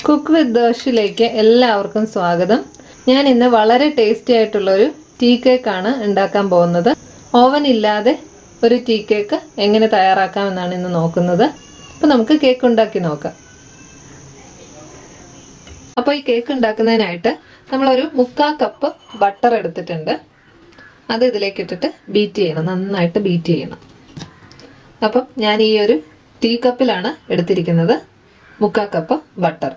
cook with ദോഷിലേക്ക് എല്ലാവർക്കും സ്വാഗതം ഞാൻ ഇന്ന് വളരെ ടേസ്റ്റി ആയിട്ടുള്ള ഒരു ടീ കേക്ക് ആണ് ഉണ്ടാക്കാൻ പോകുന്നത് ഓവൻ ഇല്ലാതെ ഒരു ടീ കേക്ക് എങ്ങനെ തയ്യാറാക്കാമെന്നാണ് ഇന്ന് നോക്കുന്നത് അപ്പൊ നമുക്ക് കേക്ക് ഉണ്ടാക്കി നോക്കാം അപ്പൊ ഈ കേക്ക് ഉണ്ടാക്കുന്നതിനായിട്ട് നമ്മളൊരു മുക്കാ കപ്പ് ബട്ടർ എടുത്തിട്ടുണ്ട് അത് ഇതിലേക്ക് ഇട്ടിട്ട് ബീറ്റ് ചെയ്യണം നന്നായിട്ട് ബീറ്റ് ചെയ്യണം അപ്പം ഞാൻ ഈ ഒരു ടീ കപ്പിലാണ് എടുത്തിരിക്കുന്നത് മുക്കാ കപ്പ് ബട്ടർ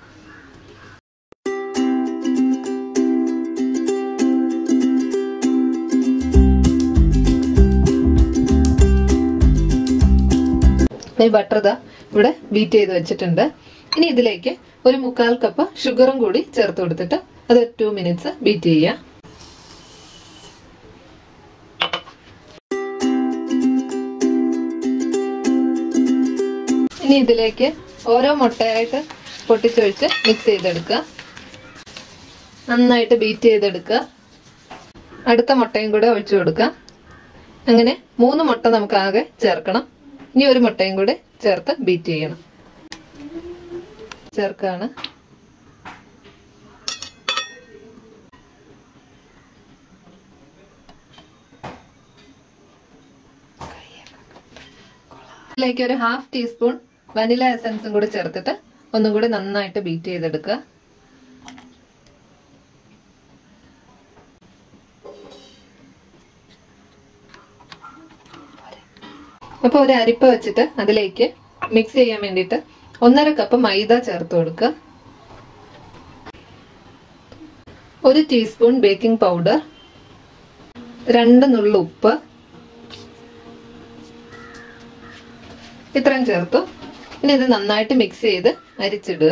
ഈ ബട്ടർ ഇതാ ഇവിടെ ബീറ്റ് ചെയ്ത് വെച്ചിട്ടുണ്ട് ഇനി ഇതിലേക്ക് ഒരു മുക്കാൽ കപ്പ് ഷുഗറും കൂടി ചേർത്ത് കൊടുത്തിട്ട് അത് ടു മിനിറ്റ്സ് ബീറ്റ് ചെയ്യുക ഇനി ഇതിലേക്ക് ഓരോ മുട്ടയായിട്ട് പൊട്ടിച്ചൊഴിച്ച് മിക്സ് ചെയ്തെടുക്കുക നന്നായിട്ട് ബീറ്റ് ചെയ്തെടുക്കുക അടുത്ത മുട്ടയും കൂടെ ഒഴിച്ചു കൊടുക്കുക അങ്ങനെ മൂന്ന് മുട്ട നമുക്ക് ആകെ ചേർക്കണം ഇനി ഒരു മുട്ടയും കൂടെ ചേർത്ത് ബീറ്റ് ചെയ്യണം ചേർക്കാണ് ഇതിലേക്ക് ഒരു ഹാഫ് ടീസ്പൂൺ വനില എസൻസും കൂടി ചേർത്തിട്ട് ഒന്നും കൂടി നന്നായിട്ട് ബീറ്റ് ചെയ്തെടുക്കുക അപ്പൊ ഒരു അരിപ്പ വെച്ചിട്ട് അതിലേക്ക് മിക്സ് ചെയ്യാൻ വേണ്ടിയിട്ട് ഒന്നര കപ്പ് മൈദ ചേർത്ത് കൊടുക്കുക ഒരു ടീസ്പൂൺ ബേക്കിംഗ് പൗഡർ രണ്ട് നുള്ളു ഉപ്പ് ഇത്രയും ചേർത്തു ഇനി ഇത് നന്നായിട്ട് മിക്സ് ചെയ്ത് അരിച്ചിടുക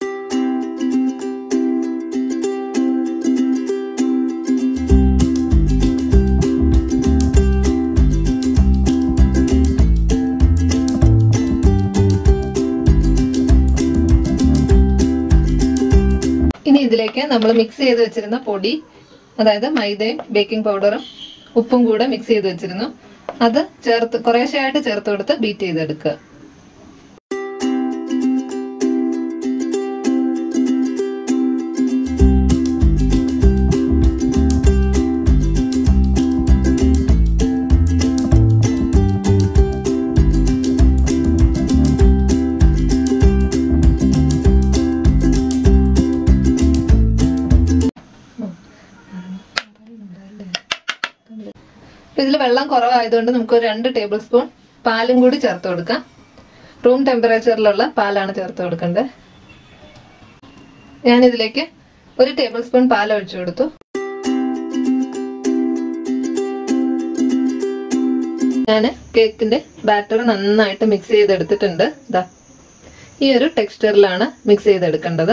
ഇനി ഇതിലേക്ക് നമ്മൾ മിക്സ് ചെയ്ത് വെച്ചിരുന്ന പൊടി അതായത് മൈദയും ബേക്കിംഗ് പൗഡറും ഉപ്പും കൂടെ മിക്സ് ചെയ്ത് വെച്ചിരുന്നു അത് ചേർത്ത് കുറേശ്ശെയായിട്ട് ചേർത്ത് കൊടുത്ത് ബീറ്റ് ചെയ്തെടുക്കുക ഇതിൽ വെള്ളം കുറവായതുകൊണ്ട് നമുക്ക് ഒരു രണ്ട് ടേബിൾ സ്പൂൺ പാലും കൂടി ചേർത്ത് കൊടുക്കാം റൂം ടെമ്പറേച്ചറിലുള്ള പാലാണ് ചേർത്ത് കൊടുക്കേണ്ടത് ഞാൻ ഇതിലേക്ക് ഒരു ടേബിൾ സ്പൂൺ പാൽ ഒഴിച്ചു കൊടുത്തു ഞാൻ കേക്കിന്റെ ബാറ്റർ നന്നായിട്ട് മിക്സ് ചെയ്തെടുത്തിട്ടുണ്ട് ഇതാ ഈ ഒരു ടെക്സ്ചറിലാണ് മിക്സ് ചെയ്തെടുക്കേണ്ടത്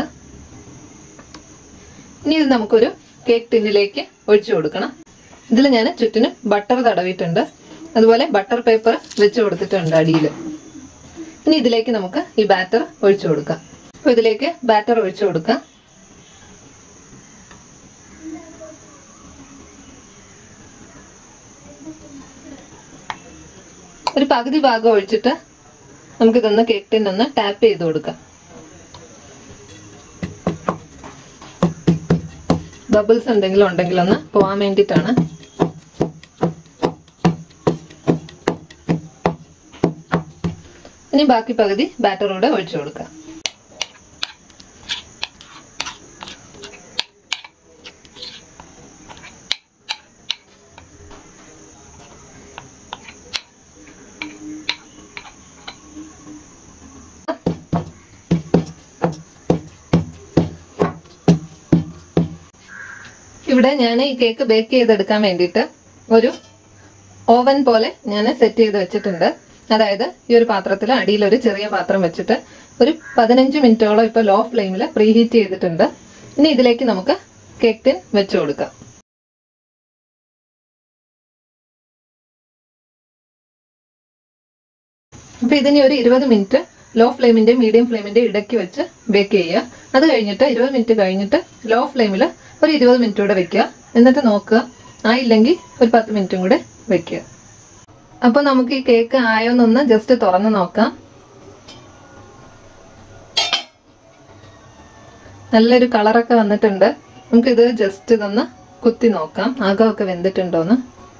ഇനി ഇത് നമുക്കൊരു കേക്ക് ടിന്നിലേക്ക് ഒഴിച്ചു കൊടുക്കണം ഇതിൽ ഞാൻ ചുറ്റിന് ബട്ടർ തടവിയിട്ടുണ്ട് അതുപോലെ ബട്ടർ പേപ്പർ വെച്ച് കൊടുത്തിട്ടുണ്ട് അടിയിൽ ഇനി ഇതിലേക്ക് നമുക്ക് ഈ ബാറ്റർ ഒഴിച്ചു കൊടുക്കാം അപ്പൊ ഇതിലേക്ക് ബാറ്റർ ഒഴിച്ചു കൊടുക്കാം ഒരു പകുതി ഭാഗം ഒഴിച്ചിട്ട് നമുക്കിതൊന്ന് കേക്ക് ടിന്നൊന്ന് ടാപ്പ് ചെയ്ത് കൊടുക്കാം ബബിൾസ് എന്തെങ്കിലും ഉണ്ടെങ്കിൽ ഒന്ന് പോവാൻ വേണ്ടിയിട്ടാണ് ഇനി ബാക്കി പകുതി ബാറ്ററൂടെ ഒഴിച്ചു കൊടുക്കാം ഇവിടെ ഞാൻ ഈ കേക്ക് ബേക്ക് ചെയ്തെടുക്കാൻ വേണ്ടിയിട്ട് ഒരു ഓവൻ പോലെ ഞാൻ സെറ്റ് ചെയ്ത് വെച്ചിട്ടുണ്ട് അതായത് ഈ ഒരു പാത്രത്തിൽ അടിയിൽ ഒരു ചെറിയ പാത്രം വെച്ചിട്ട് ഒരു പതിനഞ്ച് മിനിറ്റോളം ഇപ്പൊ ലോ ഫ്ലെയിമിൽ പ്രീ ഹീറ്റ് ചെയ്തിട്ടുണ്ട് ഇനി ഇതിലേക്ക് നമുക്ക് കേക്ക് ടിൻ വെച്ചു കൊടുക്കാം അപ്പൊ ഇതിനി ഒരു ഇരുപത് മിനിറ്റ് ലോ ഫ്ലെയിമിന്റെ മീഡിയം ഫ്ലെയിമിന്റെ ഇടയ്ക്ക് വെച്ച് ബേക്ക് ചെയ്യുക അത് കഴിഞ്ഞിട്ട് ഇരുപത് മിനിറ്റ് കഴിഞ്ഞിട്ട് ലോ ഫ്ലെയിമിൽ ഒരു ഇരുപത് മിനിറ്റ് കൂടെ വെക്കുക എന്നിട്ട് നോക്കുക ആയില്ലെങ്കിൽ ഒരു പത്ത് മിനിറ്റും കൂടെ വെക്കുക അപ്പൊ നമുക്ക് ഈ കേക്ക് ആയോന്നൊന്ന് ജസ്റ്റ് തുറന്ന് നോക്കാം നല്ലൊരു കളറൊക്കെ വന്നിട്ടുണ്ട് നമുക്കിത് ജസ്റ്റ് ഇതൊന്ന് കുത്തി നോക്കാം അകമൊക്കെ വെന്തിട്ടുണ്ടോന്ന്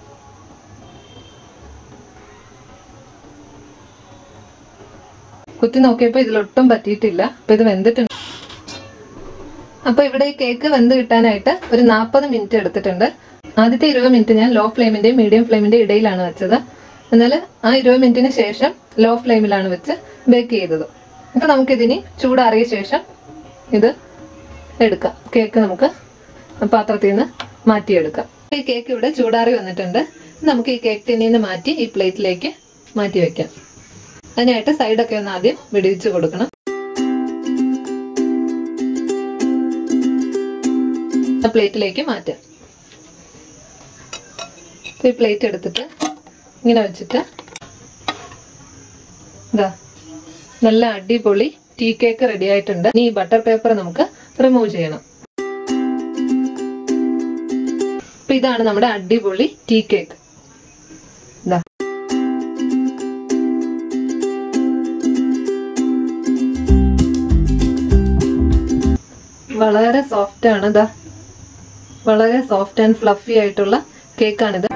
കുത്തി നോക്കിയപ്പോ ഇതിലൊട്ടും പറ്റിയിട്ടില്ല അപ്പൊ ഇത് വെന്തിട്ടുണ്ട് അപ്പൊ ഇവിടെ ഈ കേക്ക് വെന്ത് കിട്ടാനായിട്ട് ഒരു നാൽപ്പത് മിനിറ്റ് എടുത്തിട്ടുണ്ട് ആദ്യത്തെ ഇരുപത് മിനിറ്റ് ഞാൻ ലോ ഫ്ലെയിമിന്റെയും മീഡിയം ഫ്ലെയിമിന്റെ ഇടയിലാണ് വെച്ചത് എന്നാൽ ആ ഇരുപത് മിനിറ്റിന് ശേഷം ലോ ഫ്ലെയിമിലാണ് വെച്ച് ബേക്ക് ചെയ്തത് അപ്പൊ നമുക്കിതിനി ചൂടാറിയ ശേഷം ഇത് എടുക്കാം കേക്ക് നമുക്ക് പാത്രത്തിൽ നിന്ന് മാറ്റിയെടുക്കാം ഈ കേക്ക് ഇവിടെ ചൂടാറി വന്നിട്ടുണ്ട് നമുക്ക് ഈ കേക്ക് ടിന്നിൽ നിന്ന് മാറ്റി ഈ പ്ലേറ്റിലേക്ക് മാറ്റി വെക്കാം അതിനായിട്ട് സൈഡൊക്കെ ഒന്ന് ആദ്യം വിടിവിച്ച് കൊടുക്കണം പ്ലേറ്റിലേക്ക് മാറ്റാം ഈ പ്ലേറ്റ് എടുത്തിട്ട് ഇങ്ങനെ വെച്ചിട്ട് ഇതാ നല്ല അടിപൊളി ടീ കേക്ക് റെഡി ആയിട്ടുണ്ട് ഇനി ഈ ബട്ടർ പേപ്പർ നമുക്ക് റിമൂവ് ചെയ്യണം അപ്പൊ ഇതാണ് നമ്മുടെ അടിപൊളി ടീ കേക്ക് ഇതാ വളരെ സോഫ്റ്റ് ആണ് ഇതാ വളരെ സോഫ്റ്റ് ആൻഡ് ഫ്ലഫി ആയിട്ടുള്ള കേക്കാണിത്